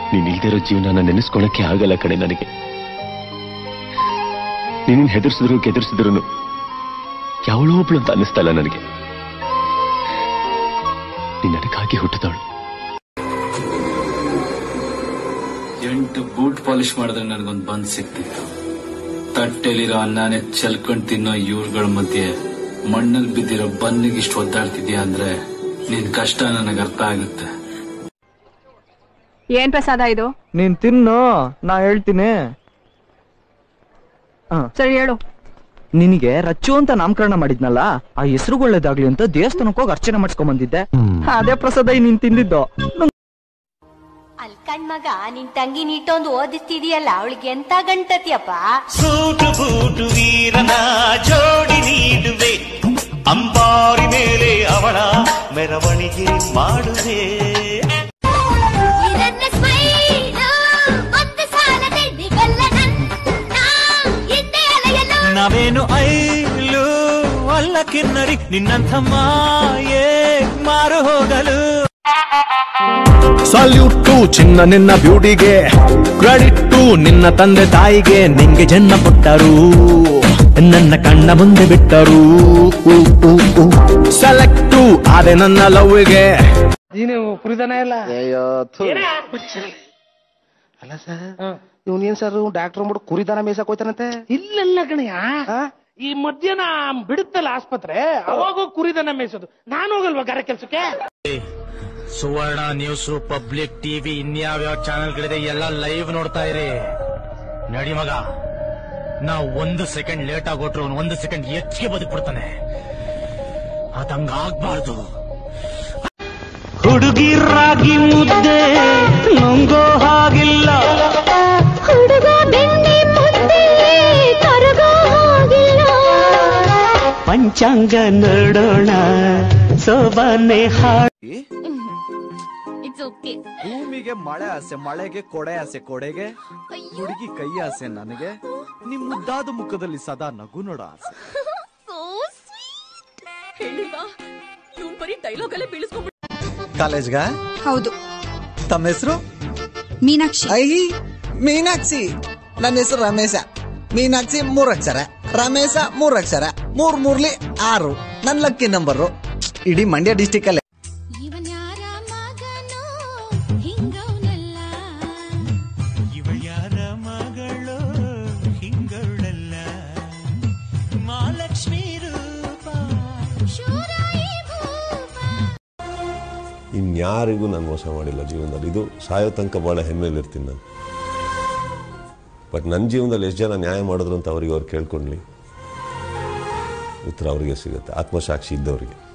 ನೀನ್ ಇಲ್ದಿರೋ ಜೀವನ ನೆನೆಸ್ಕೊಳಕ್ಕೆ ಆಗಲ್ಲ ಕಣೆ ನನಗೆ ನೀನ್ ಹೆದರ್ಸಿದ್ರು ಕೆದರ್ಸಿದ್ರು ಯಾವಳೋ ಒಬ್ಳು ಅಂತ ಅನ್ನಿಸ್ತಲ್ಲ ನನಗೆ ನೀನ್ ನನಗಾಗಿ ಹುಟ್ಟಿದವಳು ಎಂಟು ಬೂಟ್ ಪಾಲಿಶ್ ಮಾಡಿದ್ರೆ ನನಗೊಂದು ಬಂದ್ ಸಿಕ್ತಿತ್ತು ತಟ್ಟೆಲಿರೋ ಅನ್ನನೇ ಚೆಲ್ಕೊಂಡ್ ತಿನ್ನೋ ಇವ್ರುಗಳ ಮಧ್ಯೆ ಮಣ್ಣಲ್ಲಿ ಬಿದ್ದಿರೋ ಬನ್ನಿಗೆ ಇಷ್ಟು ಒದ್ದಾಡ್ತಿದ್ಯಾ ಅಂದ್ರೆ ನಿನ್ ಕಷ್ಟ ನನಗೆ ಅರ್ಥ ಆಗುತ್ತೆ ಏನ್ ಪ್ರಸಾದ ಇದು ನೀನ್ ತಿನ್ನು ನಾ ಹೇಳ್ತೀನಿ ಹ, ಸರಿ ಹೇಳು ನಿನಗೆ ರಚ್ಚು ಅಂತ ನಾಮಕರಣ ಮಾಡಿದ್ನಲ್ಲ ಆ ಹೆಸರು ಒಳ್ಳೇದಾಗ್ಲಿ ಅಂತ ದೇವಸ್ಥಾನಕ್ಕೆ ಹೋಗಿ ಅರ್ಚನೆ ಮಾಡಿಸ್ಕೊಂಡ್ ಬಂದಿದ್ದೆ ಅದೇ ಪ್ರಸಾದ ಈ ನೀನ್ ತಿಂದಿದ್ದು ಅಲ್ ಕಣ್ ಮಗ ನಿನ್ ತಂಗಿ ನೀಟೊಂದು ಓದಿಸ್ತಿದೀಯಲ್ಲ ಅವಳಿಗೆ ಎಂತ ಗಂಟತಿಯಪ್ಪ ಸೂಟು ಬೂಟು ವೀರನ ಜೋಡಿ ನೀಡುವೆ ಅಂಬಾರಿ ಮೇಲೆ ಅವಳ ಮೆರವಣಿಗೆ ಮಾಡುವೆ ಇದನ್ನ ಸ್ಮೈಲು ಒಂದು ಸಾಲದೆ ನಿಗಲ್ಲ ನನ್ನ ಹಿಂದೆ ಅಲೆಯಲು ನಾವೇನು ಐಲು ಅಲ್ಲ ಕಿನ್ನರಿ ನಿನ್ನಂಥ ಮಾಯೇ ಮಾರು ಹೋಗಲು ಸಲ್ಯೂಟು ಚಿನ್ನ ನಿನ್ನ ಬ್ಯೂಟಿಗೆ ಕ್ರೆಡಿಟ್ಟು ನಿನ್ನ ತಂದೆ ತಾಯಿಗೆ ನಿಂಗೆ ಜನ್ಮ ಕೊಟ್ಟರು ನನ್ನ ಕಣ್ಣ ಮುಂದೆ ಬಿಟ್ಟರು ಸೆಲೆಕ್ಟು ಆದೆ ನನ್ನ ಲವ್ಗೆ ಅಯ್ಯೋ ಥು. ಅಲ್ಲ ಸರ್ ಇವನೇನ್ ಸರ್ ಡಾಕ್ಟರ್ ಅಂದ್ಬಿಟ್ಟು ಕುರಿದಾನ ಮೇಯ್ಸಕ್ ಹೋಯ್ತಾನಂತೆ ಇಲ್ಲೆಲ್ಲ ಕಣಯ್ಯ ಈ ಮಧ್ಯಾಹ್ನ ಬಿಡುತ್ತಲ್ಲ ಆಸ್ಪತ್ರೆ ಅವಾಗ ಕುರಿದನ ಮೇಯಿಸೋದು ನಾನು ಹೋಗಲ್ವಾ ಗಾರೆ ಕೆಲ್ಸಕ್ಕೆ ಸುವರ್ಣ ನ್ಯೂಸ್ ಪಬ್ಲಿಕ್ ಟಿವಿ ಇನ್ಯಾವ್ಯಾವ ಚಾನೆಲ್ಗಳಿದೆ ಎಲ್ಲ ಲೈವ್ ನೋಡ್ತಾ ಇರಿ ನಡಿ ಮಗ ನಾವು ಒಂದು ಸೆಕೆಂಡ್ ಲೇಟ್ ಆಗೋಟ್ರು ಅವ್ನು ಒಂದು ಸೆಕೆಂಡ್ ಹೆಚ್ಚಿಗೆ ಬದುಕ್ಬಿಡ್ತಾನೆ ಅದಂಗ ಆಗ್ಬಾರ್ದು ಹುಡುಗಿರಾಗಿ ಮುದ್ದೆ ನುಂಗೋ ಹಾಗಿಲ್ಲ ಹುಡುಗ ಬೆಣ್ಣೆ ಮುದ್ದೆ ಕರಗೋ ಹೋಗಿಲ್ಲ ಪಂಚಾಂಗ ನೋಡೋಣ ಸೋಬಾನೆ ಹಾಡು ಇಟ್ಸ್ ಓಕೆ ಭೂಮಿಗೆ ಮಳೆ ಆಸೆ ಮಳೆಗೆ ಕೊಡೆ ಆಸೆ ಕೊಡೆಗೆ ಹುಡುಗಿ ಕೈ ಆಸೆ ನನಗೆ ನಿಮ್ ಮುದ್ದಾದ ಮುಖದಲ್ಲಿ ಸದಾ ನಗು ನೋಡೋ ಆಸೆ ಸೋ ಸ್ವೀಟ್ ಹೇಳಿಲ್ವಾ ನೀವು ಬರೀ ಡೈಲಾಗ್ ಅಲ್ಲೇ ಬೀಳಿಸ್ಕೊಂಡ್ಬಿಟ್ಟು ಕಾಲೇಜ್ಗ ಹೌದು ತಮ್ಮ ಹೆಸರು ಮೀನಾಕ್ಷಿ ಐ ಮೀನಾಕ್ಷಿ ನನ್ನ ಹೆಸರು ರಮೇಶ ಮೀನಾಕ್ಷಿ ಮೂರ್ ಅಕ್ಷರ ರಮೇಶ ಮೂರ್ ಅಕ್ಷರ ಮೂರ್ ಮೂರ್ಲಿ ಆರು ನನ್ ಲಕ್ಕಿ ನಂಬರು ಇಡೀ ಮಂಡ್ಯ ಡಿಸ್ಟಿಕ್ ಅಲ್ಲೇ ಇವನ್ ಯಾರ ಮಗನೋ ಹಿಂಗವನಲ್ಲ ಇವಳ ಯಾರ ಮಗಳು ಹಿಂಗಳಲ್ಲ ಮಹಾಲಕ್ಷ್ಮಿ ರೂಪ ಶೂರಾಯಿ ಭೂಪ ಇನ್ಯಾರಿಗೂ ನಾನು ಮೋಸ ಮಾಡಿಲ್ಲ ಜೀವನದಲ್ಲಿ ಇದು ಸಾಯೋ ತನಕ ಭಾಳ ಹೆಮ್ಮೆಲಿರ್ತೀನಿ ನಾನು ಬಟ್ ನನ್ನ ಜೀವನದಲ್ಲಿ ಎಷ್ಟು ಜನ ನ್ಯಾಯ ಮಾಡಿದ್ರು ಅಂತ ಅವ್ರಿಗೆ ಅವ್ರು ಕೇಳ್ಕೊಂಡ್ಲಿ ಉತ್ತರ ಅವರಿಗೆ ಸಿಗುತ್ತೆ ಆತ್ಮಸಾಕ್ಷಿ ಇದ್ದವರಿಗೆ